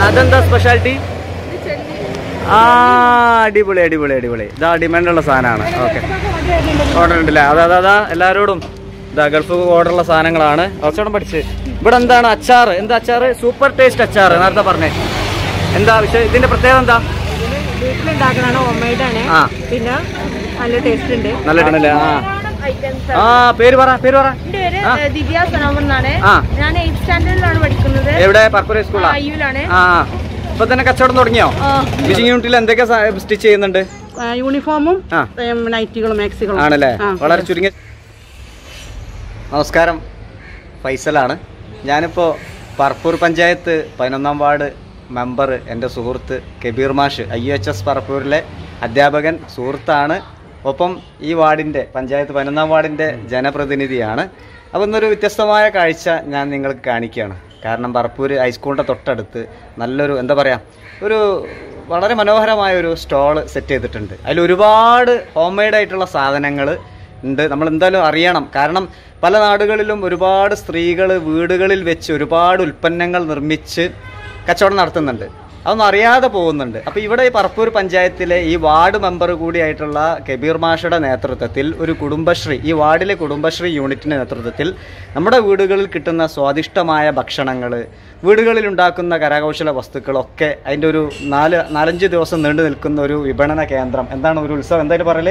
അതെന്താ സ്പെഷ്യാലിറ്റി ആ അടിപൊളി അടിപൊളി അടിപൊളി ഇതാ ഡിമാൻഡുള്ള സാധനമാണ് ഓക്കെ ഓർഡർ ഉണ്ടല്ലേ അതാ അതാ അതാ എല്ലാവരോടും ഇതാ ഗൾഫ് ഓർഡറുള്ള സാധനങ്ങളാണ് കുറച്ചുകൂടെ പഠിച്ച് ഇവിടെ എന്താണ് അച്ചാർ എന്താ അച്ചാർ സൂപ്പർ ടേസ്റ്റ് അച്ചാർ നേരത്തെ പറഞ്ഞേ എന്താ വിഷയം ഇതിന്റെ പ്രത്യേകത എന്താ വീട്ടിലുണ്ടാക്കണാണ് ഹോം മെയ്ഡ് ആണ് ആ പിന്നെ നല്ല ടേസ്റ്റ് ഉണ്ട് നല്ല ആണല്ലേ ആ ഐറ്റംസ് ആ പേര് പറ പേര് പറ എന്റെ പേര് ആ. ഏഹ്, ദിവ്യ സനോമർ എന്നാണ് ആ. ഞാൻ എയ്ത്ത് സ്റ്റാൻഡേർഡിലാണ് പഠിക്കുന്നത് എവിടെ പർപ്പൂർ സ്കൂളാ അയ്യൂലാണ് ആ ഇപ്പൊ തന്നെ കച്ചവടം തുടങ്ങിയോ ഫിഷിംഗ് യൂണിറ്റിൽ എന്തൊക്കെ സ്റ്റിച്ച് ചെയ്യുന്നുണ്ട് യൂണിഫോമും ആ നൈറ്റികളും മാക്സികളും ആണല്ലേ ആ. വളരെ ചുരുങ്ങിയ നമസ്കാരം ഫൈസലാണ് ഞാനിപ്പോൾ പർപ്പൂർ പഞ്ചായത്ത് പതിനൊന്നാം വാർഡ് മെമ്പർ എൻ്റെ സുഹൃത്ത് കബീർ മാഷ് ഐ എച്ച് എസ് പർപ്പൂരിലെ അധ്യാപകൻ സുഹൃത്താണ് ഒപ്പം ഈ വാർഡിൻ്റെ പഞ്ചായത്ത് പതിനൊന്നാം വാർഡിൻ്റെ ജനപ്രതിനിധിയാണ് അപ്പോൾ ഇന്നൊരു വ്യത്യസ്തമായ കാഴ്ച ഞാൻ നിങ്ങൾക്ക് കാണിക്കുകയാണ് കാരണം പർപ്പൂർ ഹൈസ്കൂളിൻ്റെ തൊട്ടടുത്ത് നല്ലൊരു എന്താ പറയുക ഒരു വളരെ മനോഹരമായ ഒരു സ്റ്റോള് സെറ്റ് ചെയ്തിട്ടുണ്ട് അതിൽ ഒരുപാട് ഹോം മെയ്ഡ് ആയിട്ടുള്ള സാധനങ്ങൾ ഉണ്ട് നമ്മൾ എന്തായാലും അറിയണം കാരണം പല നാടുകളിലും ഒരുപാട് സ്ത്രീകൾ വീടുകളിൽ വെച്ച് ഒരുപാട് ഉൽപ്പന്നങ്ങൾ നിർമ്മിച്ച് കച്ചവടം നടത്തുന്നുണ്ട് അതൊന്നും അറിയാതെ പോകുന്നുണ്ട് അപ്പോൾ ഇവിടെ ഈ പറപ്പൂർ പഞ്ചായത്തിലെ ഈ വാർഡ് മെമ്പർ കൂടിയായിട്ടുള്ള കബീർ മാഷയുടെ നേതൃത്വത്തിൽ ഒരു കുടുംബശ്രീ ഈ വാർഡിലെ കുടുംബശ്രീ യൂണിറ്റിൻ്റെ നേതൃത്വത്തിൽ നമ്മുടെ വീടുകളിൽ കിട്ടുന്ന സ്വാദിഷ്ടമായ ഭക്ഷണങ്ങൾ വീടുകളിൽ ഉണ്ടാക്കുന്ന കരകൗശല വസ്തുക്കളൊക്കെ അതിൻ്റെ ഒരു നാല് നാലഞ്ച് ദിവസം നീണ്ടു നിൽക്കുന്ന ഒരു വിപണന കേന്ദ്രം എന്താണ് ഒരു ഉത്സവം എന്തായാലും പറയല്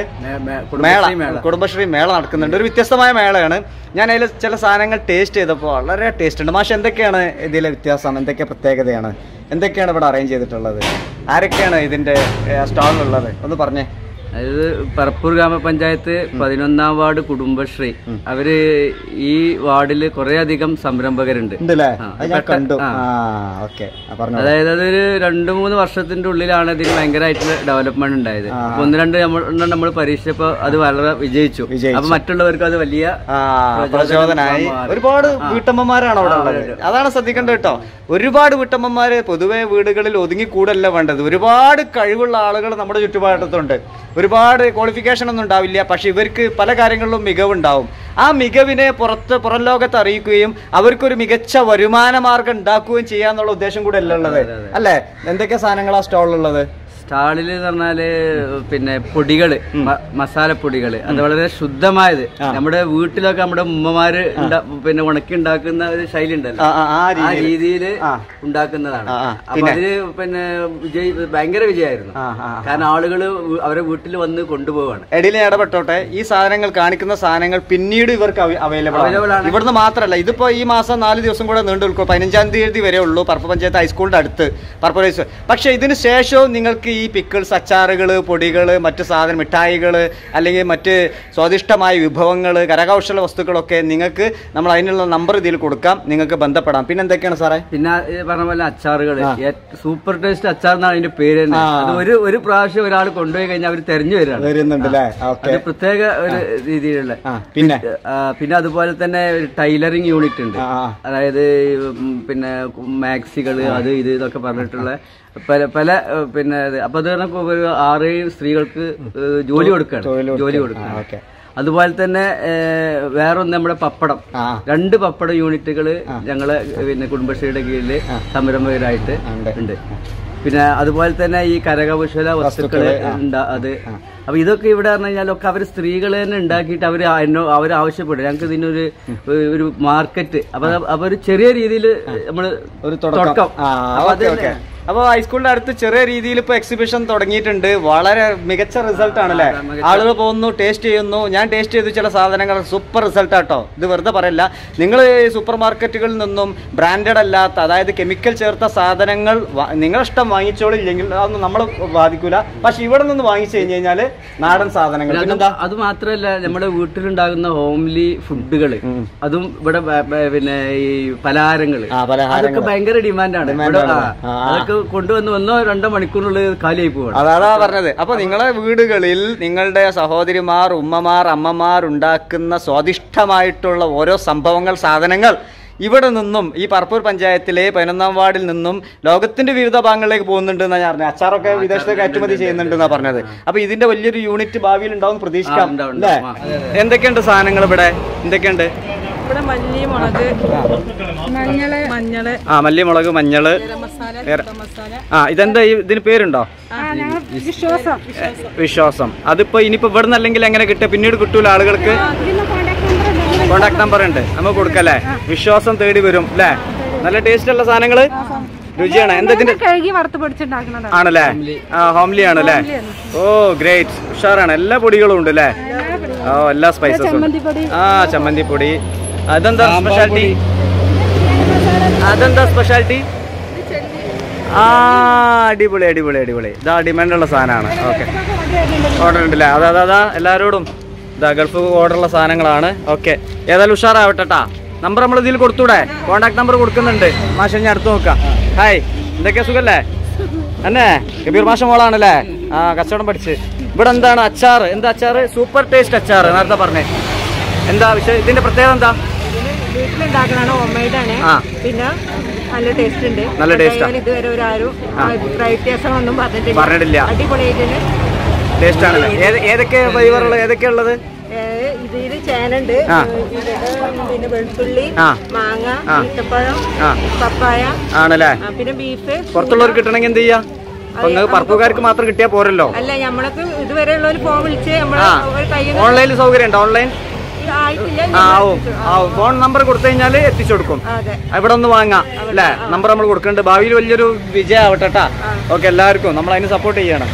മേള കുടുംബശ്രീ മേള നടക്കുന്നുണ്ട് ഒരു വ്യത്യസ്തമായ മേളയാണ് ഞാൻ അതിൽ ചില സാധനങ്ങൾ ടേസ്റ്റ് ചെയ്തപ്പോൾ വളരെ ടേസ്റ്റ് ഉണ്ട് മാഷ് എന്തൊക്കെയാണ് ഇതിലെ വ്യത്യാസം എന്തൊക്കെ പ്രത്യേകതയാണ് എന്തൊക്കെയാണ് ഇവിടെ അറേഞ്ച് ചെയ്തിട്ടുള്ളത് ആരൊക്കെയാണ് ഇതിന്റെ സ്റ്റാളിലുള്ളത് ഒന്ന് പറഞ്ഞേ അതായത് പറപ്പൂർ ഗ്രാമപഞ്ചായത്ത് പതിനൊന്നാം വാർഡ് കുടുംബശ്രീ അവര് ഈ വാർഡിൽ കുറെ അധികം സംരംഭകരുണ്ട് ഉണ്ടല്ലേ ആ, അത് ഞാൻ പെട്ട- കണ്ടു ആ. ആ ഓക്കെ പറഞ്ഞു അതായത് അതൊരു രണ്ടു മൂന്ന് വർഷത്തിന്റെ ഉള്ളിലാണ് ഇതിന് ഭയങ്കരമായിട്ടുള്ള ഡെവലപ്മെന്റ് ഉണ്ടായത് ആ. അപ്പൊ ഒന്ന് രണ്ട് നമ്മൾ നമ്മൾ പരീക്ഷിച്ചപ്പോ അത് വളരെ വിജയിച്ചു വിജയിച്ചു. അപ്പൊ മറ്റുള്ളവർക്ക് അത് വലിയ ആ പ്രചോദനായി ഒരുപാട് വീട്ടമ്മമാരാണ് അവിടെ ഉള്ളത് അതാണ് ശ്രദ്ധിക്കേണ്ടത് കേട്ടോ ഒരുപാട് വീട്ടമ്മമാര് പൊതുവെ വീടുകളിൽ ഒതുങ്ങിക്കൂടല്ല വേണ്ടത് ഒരുപാട് കഴിവുള്ള ആളുകൾ നമ്മുടെ ചുറ്റുപാടത്തുണ്ട് ഒരുപാട് ക്വാളിഫിക്കേഷൻ ഒന്നും ഉണ്ടാവില്ല പക്ഷെ ഇവർക്ക് പല കാര്യങ്ങളിലും മികവുണ്ടാവും ആ മികവിനെ പുറത്ത് പുറം ലോകത്ത് അറിയിക്കുകയും അവർക്കൊരു മികച്ച വരുമാന മാർഗം ഉണ്ടാക്കുകയും ചെയ്യാന്നുള്ള ഉദ്ദേശം കൂടെ അല്ലേ ഉള്ളത് അല്ലേ എന്തൊക്കെ സാധനങ്ങളാ സ്റ്റോളിലുള്ളത് സ്റ്റാളില് എന്ന് പറഞ്ഞാല് പിന്നെ പൊടികള് മ- മസാലപ്പൊടികള് അത് വളരെ ശുദ്ധമായത് നമ്മുടെ വീട്ടിലൊക്കെ നമ്മുടെ ഉമ്മമാര് ഉണ്ടാ- പിന്നെ ഉണക്കി ഉണ്ടാക്കുന്ന ഒരു ശൈലി ഉണ്ടല്ലോ ആ, ആ, ആ ആ രീതിയിൽ. രീതിയില് ആ. ഉണ്ടാക്കുന്നതാണ് ആ, ആ. അപ്പൊ അതിന് പിന്നെ വിജയ് ഭയങ്കര വിജയമായിരുന്നു ആ, ആ, കാരണം ആളുകള് വ് അവരെ വീട്ടിൽ വന്ന് കൊണ്ടുപോവാണ് എടിയിൽ ഞാൻ ഇടപെട്ടോട്ടെ ഈ സാധനങ്ങൾ കാണിക്കുന്ന സാധനങ്ങൾ പിന്നീട് ഇവർക്ക് അവൈലബിൾ Available ആണ് ആണ്. ഇവിടുന്ന് മാത്രമല്ല ഇതിപ്പോ ഈ മാസം നാല് ദിവസം കൂടെ നീണ്ടു നിൽക്കും പതിനഞ്ചാം തീയതി വരെ ഉള്ളൂ പറപ്പ പഞ്ചായത്ത് ഹൈസ്കൂളിന്റെ അടുത്ത് പറപ്പ ഹൈസ്കൂൾ പക്ഷേ ഇതിന് ശേഷവും നിങ്ങൾക്ക് ഈ പിക്കിൾസ് അച്ചാറുകൾ പൊടികൾ മറ്റ് സാധന മിഠായികൾ അല്ലെങ്കിൽ മറ്റ് സ്വാദിഷ്ടമായ വിഭവങ്ങൾ കരകൗശല വസ്തുക്കളൊക്കെ നിങ്ങൾക്ക് നമ്മൾ അതിനുള്ള നമ്പർ ഇതിൽ കൊടുക്കാം നിങ്ങൾക്ക് ബന്ധപ്പെടാം പിന്നെ എന്തൊക്കെയാണ് സാറേ പിന്നെ ഈ പറഞ്ഞ പോലെ അച്ചാറുകൾ സൂപ്പർ ടേസ്റ്റ് അച്ചാർ എന്നാണ് അതിന്റെ പേര് തന്നെ അത് ഒരു ഒരു പ്രാവശ്യം ഒരാൾ കൊണ്ടുപോയി കഴിഞ്ഞാൽ അവർ തെരഞ്ഞു വരികയാണ് വരുന്നുണ്ട് അല്ലേ ഓക്കെ അത് പ്രത്യേക ഒരു രീതിയിലുള്ള ആ പിന്നെ ആ, പിന്നെ അതുപോലെ തന്നെ ഒരു ടൈലറിംഗ് യൂണിറ്റ് ഉണ്ട് ആ, ആ. അതായത് ഉം, പിന്നെ മാക്സികള് അത് ഇത് ഇതൊക്കെ പറഞ്ഞിട്ടുള്ള പല പല ഏ, പിന്നെ ഇത്. അപ്പൊ അത് പറഞ്ഞപ്പോ ഒരു ആറ് സ്ത്രീകൾക്ക് ഏ, ജോലി കൊടുക്കുകയാണ് തൊഴിൽ ജോലി ആ, കൊടുക്കുകയാണ് ഓക്കെ അതുപോലെ തന്നെ ഏ, വേറൊന്ന് നമ്മുടെ പപ്പടം ആ രണ്ട് പപ്പട യൂണിറ്റുകൾ ഞങ്ങള് പിന്നെ കുടുംബശ്രീയുടെ കീഴിൽ സംരംഭകരായിട്ട് ഉണ്ട്. ഉണ്ട് പിന്നെ അതുപോലെ തന്നെ ഈ കരകൗശല വസ്തുക്കള് ഉണ്ടാ അത് അപ്പൊ ഇതൊക്കെ ഇവിടെ പറഞ്ഞു കഴിഞ്ഞാൽ ഒക്കെ അവർ സ്ത്രീകൾ തന്നെ ഉണ്ടാക്കിയിട്ട് അവർ അവർ ആവശ്യപ്പെടും ഞങ്ങൾക്ക് ഇതിനൊരു ഒരു മാർക്കറ്റ് അപ്പൊ അത് അപ്പൊ ഒരു ചെറിയ രീതിയിൽ നമ്മള് ഒരു തുടക്കം ആ അപ്പൊ ഓക്കെ ഓക്കെ അപ്പോൾ ഹൈസ്കൂളിന്റെ അടുത്ത് ചെറിയ രീതിയിൽ ഇപ്പോൾ എക്സിബിഷൻ തുടങ്ങിയിട്ടുണ്ട് വളരെ മികച്ച റിസൾട്ട് ആണല്ലേ ആളുകൾ പോകുന്നു ടേസ്റ്റ് ചെയ്യുന്നു ഞാൻ ടേസ്റ്റ് ചെയ്തു ചില സാധനങ്ങൾ സൂപ്പർ റിസൾട്ട് ആട്ടോ ഇത് വെറുതെ പറയല്ല നിങ്ങൾ സൂപ്പർ മാർക്കറ്റുകളിൽ നിന്നും ബ്രാൻഡഡ് അല്ലാത്ത അതായത് കെമിക്കൽ ചേർത്ത സാധനങ്ങൾ വാ- നിങ്ങളുടെ ഇഷ്ടം വാങ്ങിച്ചോളില്ലെങ്കിൽ അതൊന്നും നമ്മളെ ബാധിക്കൂല പക്ഷെ ഇവിടെ നിന്ന് വാങ്ങിച്ചു കഴിഞ്ഞ് കഴിഞ്ഞാൽ നാടൻ സാധനങ്ങൾ അത് പിന്നെന്താ അത് മാത്രമല്ല നമ്മുടെ വീട്ടിലുണ്ടാകുന്ന ഹോംലി ഫുഡുകള് അതും ഇവിടെ ബ- ബ- പിന്നെ ഈ പലഹാരങ്ങള് ആ, പലഹാരങ്ങള്. അതൊക്കെ ഭയങ്കര ഡിമാൻഡാണ് ഇവിടെ ആ, ആ, ആ. അതൊക്കെ കൊണ്ടുവന്ന് ഒന്നോ രണ്ടോ മണിക്കൂറിനുള്ളിൽ കാലിയായി പോവാണ് അതാ പറഞ്ഞത് അപ്പൊ നിങ്ങളെ വീടുകളിൽ നിങ്ങളുടെ സഹോദരിമാർ ഉമ്മമാർ അമ്മമാർ ഉണ്ടാക്കുന്ന സ്വാദിഷ്ടമായിട്ടുള്ള ഓരോ സംഭവങ്ങൾ സാധനങ്ങൾ ഇവിടെ നിന്നും ഈ പറപ്പൂർ പഞ്ചായത്തിലെ പതിനൊന്നാം വാർഡിൽ നിന്നും ലോകത്തിന്റെ വിവിധ ഭാഗങ്ങളിലേക്ക് പോകുന്നുണ്ട് എന്നാ ഞാൻ പറഞ്ഞത് അച്ചാറൊക്കെ വിദേശത്തേക്ക് കയറ്റുമതി ചെയ്യുന്നുണ്ട് എന്നാ പറഞ്ഞത് അപ്പൊ ഇതിന്റെ വലിയൊരു യൂണിറ്റ് ഭാവിയിൽ ഉണ്ടാവും പ്രതീക്ഷിക്കാം ആ, ഉണ്ടാവും, അല്ലേ ഉണ്ടാവും. ആ, എന്തൊക്കെയുണ്ട് സാധനങ്ങൾ ഇവിടെ എന്തൊക്കെയുണ്ട് ഇവിടെ മല്ലി മുളക് ആ. മഞ്ഞള് മഞ്ഞള് ആ മല്ലിമുളക് മഞ്ഞള് ഗരം മസാല വേറെ- ചിക്കൻ മസാല ആ ഇതെന്താ ഈ- ഇതിന് പേരുണ്ടോ ആ ഞങ്ങൾ വിശ്വാസം വിശ്വാസം അതിപ്പോ ഇനിയിപ്പോ ഇവിടെ നിന്നല്ലെങ്കിൽ എങ്ങനെ കിട്ടുക പിന്നീട് കിട്ടൂല ആളുകൾക്ക് കോണ്ടാക്ട് നമ്പർ ഉണ്ട് നമുക്ക് കൊടുക്കല്ലേ വിശ്വാസം തേടി വരും അല്ലേ നല്ല ടേസ്റ്റ് ഉള്ള സാധനങ്ങള് രുചിയാണ് എന്താ ഇതിന്റെ കഴുകി വറുത്ത് പൊടിച്ചുണ്ടാക്കുന്നതാണ് ആണല്ലേ ആ ഹോംലി ആണല്ലേ ഓ ഗ്രേറ്റ് ഉഷാറാണ് എല്ലാ പൊടികളും ഉണ്ട് അല്ലേ ഓ എല്ലാ സ്പൈസസും ചമ്മന്തിപ്പൊടി. ആ ചമ്മന്തി പൊടി അതെന്താ സ്പെഷ്യാലിറ്റി അതെന്താ സ്പെഷ്യാലിറ്റി ആ അടിപൊളി അടിപൊളി അടിപൊളി ഇതാ ഡിമാൻഡുള്ള സാധനമാണ് ഓക്കെ ഓർഡർ ഉണ്ടല്ലേ അതാ അതാ അതാ എല്ലാവരോടും ഇതാ ഗൾഫ് ഓർഡറുള്ള സാധനങ്ങളാണ് ഓക്കെ ഏതായാലും ഉഷാറാവട്ടെട്ടാ നമ്പർ നമ്മൾ ഇതിൽ കൊടുത്തൂടെ കോണ്ടാക്ട് നമ്പർ കൊടുക്കുന്നുണ്ട് മാഷ ഞാൻ അടുത്ത് നോക്കാം ഹായ് എന്തൊക്കെയാ സുഖല്ലേ അന്നെ കബീർ മാഷ മോളാണല്ലേ ആ കച്ചവടം പഠിച്ച് ഇവിടെ എന്താണ് അച്ചാർ എന്താ അച്ചാർ സൂപ്പർ ടേസ്റ്റ് അച്ചാർ നേരത്തെ പറഞ്ഞേ എന്താ വിഷയം ഇതിന്റെ പ്രത്യേകത എന്താ വീട്ടിലുണ്ടാക്കണതാണ് ഹോം മെയ്ഡ് ആണ് ആ. പിന്നെ നല്ല ടേസ്റ്റ് ഉണ്ട് നല്ല taste ആ. എന്തായാലും ഇതുവരെ ഒരു ആരും അഭിപ്രായ വ്യത്യാസങ്ങളൊന്നും പറഞ്ഞിട്ടില്ല പറഞ്ഞിട്ടില്ല അടിപൊളിയായിട്ടുണ്ട് ടേസ്റ്റ് ആണല്ലേ ഏത് ഏതൊക്കെ ഫ്ലേവറുകൾ ഏതൊക്കെയാ ഉള്ളത് ഏഹ് ഇതിൽ ചേനുണ്ട് ആ. ഇവിടെ പിന്നെ വെളുത്തുള്ളി ആ. മാങ്ങ ആ. ഈത്തപ്പഴം ആ പപ്പായ ആണല്ലേ ആ, പിന്നെ ബീഫ് പുറത്തുള്ളവർക്ക് കിട്ടണമെങ്കിൽ എന്ത് ചെയ്യാ അപ്പൊ നിങ്ങൾക്ക് പറപ്പുകാർക്ക് മാത്രം കിട്ടിയാൽ പോരല്ലോ അല്ല നമ്മളൊക്കെ ഇതുവരെ ഉള്ളവർ ഫോൺ വിളിച്ച് നമ്മൾ ആ കയ്യിൽ ഓൺലൈനിൽ സൗകര്യം ഉണ്ടോ ഓൺലൈൻ ആയിട്ടില്ല ആ ആവും ആവും ഫോൺ നമ്പർ കൊടുത്തു കഴിഞ്ഞാൽ എത്തിച്ചു കൊടുക്കും അതെ ഇവിടെ ഒന്ന് വാങ്ങാം അല്ലേ നമ്പർ നമ്മൾ കൊടുക്കുന്നുണ്ട് ഭാവിയിൽ വലിയൊരു വിജയം ആവട്ടെ ട്ടാ. ഓക്കെ എല്ലാവർക്കും നമ്മൾ അതിന് സപ്പോർട്ട് ചെയ്യണം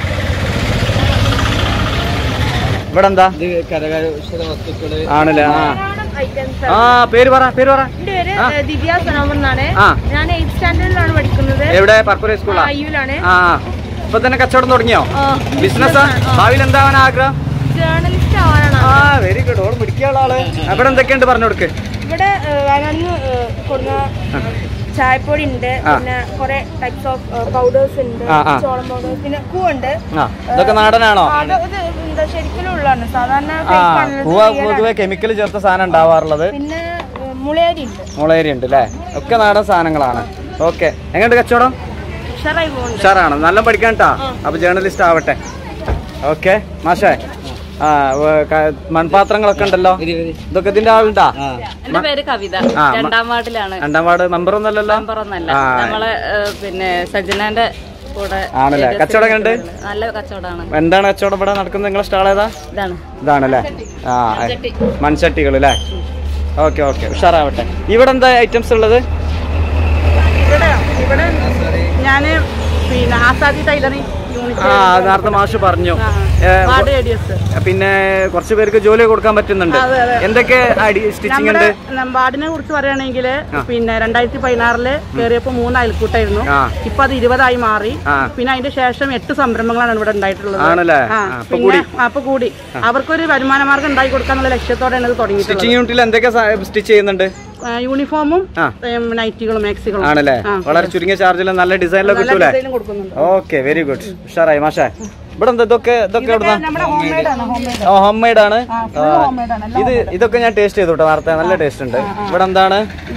ഇവിടെ എന്താ ഇത് കരകൗശല വസ്തുക്കള് ആണല്ലേ ആ ഐറ്റംസ് ആ പേര് പറ പേര് പറ എന്റെ പേര് ഏഹ്, ദിവ്യ സനോമർ എന്നാണ് ആ. ഞാൻ എയ്ത്ത് സ്റ്റാൻഡേർഡിലാണ് പഠിക്കുന്നത് എവിടെ പർപ്പുര സ്കൂളാ അയ്യൂലാണ് ആ ഇപ്പൊ തന്നെ കച്ചവടം തുടങ്ങിയോ ബിസിനസ്സാ ഭാവിയിൽ എന്താവാൻ ആഗ്രഹം ജേർണലിസ്റ്റ് ആവാനാണ് ആ വെരി ഗുഡ് ഓൾ പിടിക്കാനുള്ള ആള് അവിടെ എന്തൊക്കെയുണ്ട് പറഞ്ഞു കൊടുക്ക് ഇവിടെ വയനാട്ടിൽ കൊടുക്കുന്ന ചായപ്പൊടി ഉണ്ട് ആ. പിന്നെ കുറെ ടൈപ്സ് ഓഫ് പൗഡേഴ്സ് ഉണ്ട് ആ, ആ. ചോളം പൗഡേഴ്സ് പിന്നെ കൂ ഉണ്ട് ആ ഇതൊക്കെ നാടനാണോ ആ, അത് ഇത് എന്താ ശരിക്കും ഉള്ളതാണ് സാധാരണ ആ fake ആണല്ലോ, ഇത് പൂവ real ആണ്. പൊതുവെ കെമിക്കൽ ചേർത്ത സാധനം ഉണ്ടാവാറുള്ളത് പിന്നെ ഏഹ്, മുളയരി ഉണ്ട് മുളയരി ഉണ്ട് അല്ലേ ഒക്കെ നാടൻ സാധനങ്ങളാണ് ഓക്കെ എങ്ങനെയുണ്ട് കച്ചവടം ഉഷാറായി പോകുന്നുണ്ട് ഉഷാറാണ് നല്ല പഠിക്കാൻ കേട്ടാ അപ്പൊ ജേർണലിസ്റ്റ് ആവട്ടെ ഓക്കെ മാഷേ ആ വ- ക- മൺപാത്രങ്ങളൊക്കെ ഉണ്ടല്ലോ ഇതൊക്കെ ഇതിന്റെ ആളുണ്ടാ എന്റെ പേര് കവിത ആ, മ- രണ്ടാം വാർഡിലാണ് രണ്ടാം വാർഡ് മെമ്പർ ഒന്നല്ലല്ലോ നമ്പറൊന്നല്ല ആ. നമ്മളെ ഏഹ്, പിന്നെ സജ്ജനാന്റെ കൂടെ ആണല്ലേ കച്ചവടം എങ്ങനെയുണ്ട് നല്ല കച്ചവടമാണ് എന്താണ് കച്ചവടം ഇവിടെ നടക്കുന്നത് നിങ്ങളെ സ്റ്റാൾ ഏതാ ഇതാണ് ഇതാണല്ലേ ആ മൺചട്ടികൾ അല്ലേ ഓക്കെ ഓക്കെ ഉഷാറാവട്ടെ ഇവിടെ എന്താ ഐറ്റംസ് ഉള്ളത് ഇവിടെ ഇവിടെ ഞാൻ പിന്നെ ആസാദി ടൈലറിംഗ് യൂണിറ്റ് ആ അത് നേരത്തെ മാഷ് പറഞ്ഞു ഏ, വാർഡ് എ ഡി എസ് പിന്നെ കുറച്ച് പേർക്ക് ജോലി കൊടുക്കാൻ പറ്റുന്നുണ്ട് അതെ, അതെ. എന്തൊക്കെ അടി സ്റ്റിച്ചിങ് ഉണ്ട് നമ്മുടെ വാർഡിനെ കുറിച്ച് പറയുകയാണെങ്കിൽ പിന്നെ രണ്ടായിരത്തി പതിനാറില് കയറിയപ്പോ മൂന്ന് അയൽക്കൂട്ടായിരുന്നു ആ. ഇപ്പൊ അത് ഇരുപതായി മാറി ആ. പിന്നെ അതിന്റെ ശേഷം എട്ട് സംരംഭങ്ങളാണ് ഇവിടെ ഉണ്ടായിട്ടുള്ളത് ആണല്ലേ? ആ, ആ, അപ്പൊ പിന്നെ അപ്പൊ കൂടി അവർക്കൊരു വരുമാന മാർഗം ഉണ്ടാക്കി കൊടുക്കാന്നുള്ള ലക്ഷ്യത്തോടെയാണ് ഇത് തുടങ്ങിയിട്ടുള്ളത് സ്റ്റിച്ചിങ് യൂണിറ്റിൽ എന്തൊക്കെ സ്റ്റിച്ച് ചെയ്യുന്നുണ്ട് ആ, യൂണിഫോമും ആ. ഏം, നൈറ്റികളും മാക്സികളും ആണല്ലേ ആ. വളരെ ചുരുങ്ങിയ ചാർജിൽ നല്ല ഡിസൈനിലൊക്കെ നല്ല കിട്ടൂലേ ഡിസൈനും കൊടുക്കുന്നുണ്ട് ഓക്കെ വെരി ഗുഡ് ഉഷാറായി മാഷേ ഇവിടെ എന്താ ഇതൊക്കെ ഇതൊക്കെ എവിടുന്നാ നമ്മുടെ ഹോം മെയ്ഡ് ആണ് ഹോം മെയ്ഡ് ഓ ഹോം മെയ്ഡ് ആണ് full ആ, home made ആണ്, എല്ലാം ഇത് ഇതൊക്കെ ഞാൻ ടേസ്റ്റ് ചെയ്തു കേട്ടോ നേരത്തെ നല്ല ടേസ്റ്റ് ഉണ്ട് ഇവിടെ എന്താണ്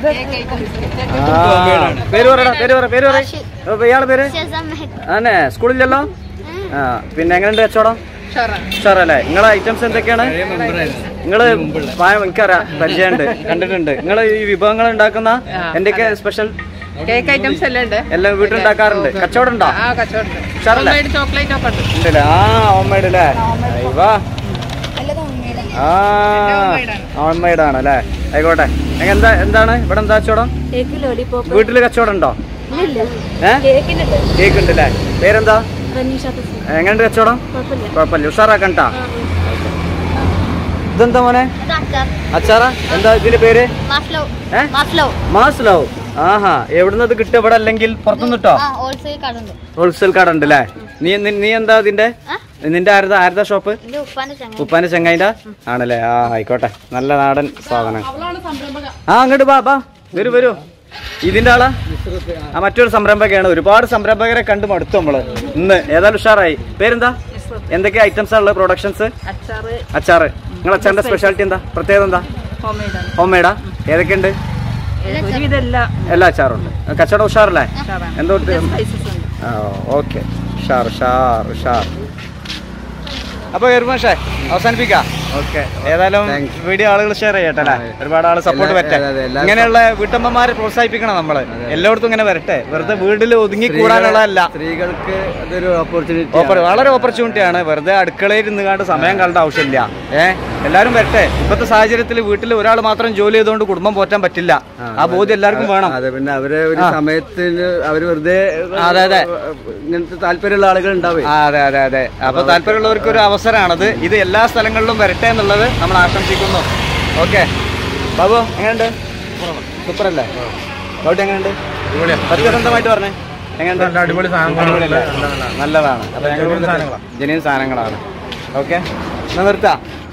ആ, പേര് പറയടാ പേര് പറ പേര് പറ അപ്പൊ ഇയാളെ പേര് ആണേ സ്കൂളിലല്ലോ ആ പിന്നെ എങ്ങനെയുണ്ട് കച്ചവടം ഉഷാറല്ലേ നിങ്ങളെ ഐറ്റംസ് എന്തൊക്കെയാണ് നിങ്ങള് പായം എനിക്കറിയാം പരിചയമുണ്ട് കണ്ടിട്ടുണ്ട് നിങ്ങൾ ഈ വിഭവങ്ങൾ ഉണ്ടാക്കുന്ന എന്തൊക്കെ സ്പെഷ്യൽ കേക്ക് ഐറ്റംസ് എല്ലാം ഉണ്ട് എല്ലാം വീട്ടിലുണ്ടാക്കാറുണ്ട് കച്ചവടം ഉണ്ടോ ആ കച്ചവടം ഉഷാറല്ലേ ചോക്ലേറ്റ് ഒക്കെ ഉണ്ട് ഉണ്ടല്ലേ ആ ഹോം മെയ്ഡ് അല്ലേ വാ ആ ഹോം മെയ്ഡ് ആണ് അല്ലേ ആയിക്കോട്ടെ എങ്ങ എന്താ എന്താണ് ഇവിടെ എന്താ കച്ചവടം കേക്ക് ലോലിപോപ്പ് വീട്ടില് കച്ചവടം ഉണ്ടോ ഏ കേക്കിനുണ്ട് കേക്ക് ഉണ്ട് അല്ലേ പേരെന്താ എങ്ങനെയുണ്ട് കച്ചവടം കുഴപ്പമില്ല ഉഷാറാക്കണ്ടാ ഇതെന്താ മോനെ അച്ചാറാ എന്താ ഇതിന്റെ പേര് ഏ മാസ്ലോ ആഹാ എവിടുന്നത് കിട്ടും ഇവിടെ അല്ലെങ്കിൽ പുറത്തുനിന്ന് കിട്ടോ ഹോൾസെയിൽ കടണ്ട് ഹോൾസെയിൽ കട ഉണ്ട് അല്ലേ നീ നീ- നീ എന്താ ഇതിന്റെ നിന്റെ ആരതാ ആരതാ ഷോപ്പ് എന്റെ ഉപ്പാന്റെ ചങ്ങ ഉപ്പാന്റെ ചെങ്ങായിന്റെ ആണല്ലേ ആ ആയിക്കോട്ടെ നല്ല നാടൻ സാധനം ആ അങ്ങോട്ട് ബാ ബാ വരൂ വരൂ ഇതിന്റെ ആളാ ആ മറ്റൊരു സംരംഭകയാണ് ഒരുപാട് സംരംഭകരെ കണ്ടു മടുത്തു നമ്മള് ഇന്ന് ഏതായാലും ഉഷാറായി പേരെന്താ എന്തൊക്കെ ഐറ്റംസ് ഉള്ളത് പ്രൊഡക്ഷൻസ് അച്ചാറ് അച്ചാറ് നിങ്ങൾ അച്ചാറിന്റെ സ്പെഷ്യാലിറ്റി എന്താ പ്രത്യേകത എന്താ ഹോം മെയ്ഡ് ആണ് ഹോം മെയ്ഡാ ഏതൊക്കെയുണ്ട് ഒരുവിധം എല്ലാം എല്ലാ അച്ചാറും ഉണ്ട് കച്ചവടം ഉഷാറല്ലേ എന്തോ സ്പൈസസ് ഉണ്ട് ഓക്കെ ഉഷാർ ഉഷാർ ഉഷാർ അപ്പൊ കരുമാഷേ അവസാനിപ്പിക്കാം ഓക്കെ ഏതായാലും വീഡിയോ ആളുകൾ ഷെയർ ചെയ്യട്ടെ അല്ലേ ഒരുപാട് ആൾ സപ്പോർട്ട് എല്ലാ- പറ്റേ അതെ, അതെ, എല്ലാ- ഇങ്ങനെയുള്ള വീട്ടമ്മമാരെ പ്രോത്സാഹിപ്പിക്കണം നമ്മള് എല്ലായിടത്തും ഇങ്ങനെ വരട്ടെ വെറുതെ വീട്ടിൽ ഒതുങ്ങി കൂടാനുള്ളതല്ല സ്ത്രീകൾക്ക് അതൊരു ഓപ്പർച്യൂണിറ്റി ഓപ്പർ വളരെ ഓപ്പർച്യൂണിറ്റിയാണ് വെറുതെ അടുക്കളയിൽ നിന്നുകാണ്ട് സമയം കളേണ്ട ആവശ്യമില്ല ഏഹ് എല്ലാവരും വരട്ടെ ഇപ്പോഴത്തെ സാഹചര്യത്തിൽ വീട്ടിൽ ഒരാൾ മാത്രം ജോലി ചെയ്തുകൊണ്ട് കുടുംബം പോറ്റാൻ പറ്റില്ല ആ ബോധ്യം എല്ലാവർക്കും വേണം അതെ പിന്നെ അവരെ ഒരു സമയത്തിന് അവര് വെറുതെ അതെ, അതെ. ഇങ്ങനത്തെ താല്പര്യമുള്ള ആളുകൾ ഉണ്ടാവേ ആ, അതെ അതെ അതെ അപ്പൊ താല്പര്യമുള്ളവർക്ക് ഒരു അവസരമാണത് ഇത് എല്ലാ സ്ഥലങ്ങളിലും വരട്ടെ എന്നുള്ളത് നമ്മൾ ആശംസിക്കുന്നു ഓക്കെ ബാബു എങ്ങനെയുണ്ട് സൂപ്പർ അല്ലേ ബാബു എങ്ങനെയുണ്ട് സത്യസന്ധമായിട്ട് പറഞ്ഞേ എങ്ങനെയുണ്ട് അടിപൊളി അടിപൊളിയല്ലേ? നല്ലതാണ് അപ്പൊ ഞങ്ങൾ ജനുവൻ സാധനങ്ങളാണ് ഓക്കെ എന്നാ നിർത്താം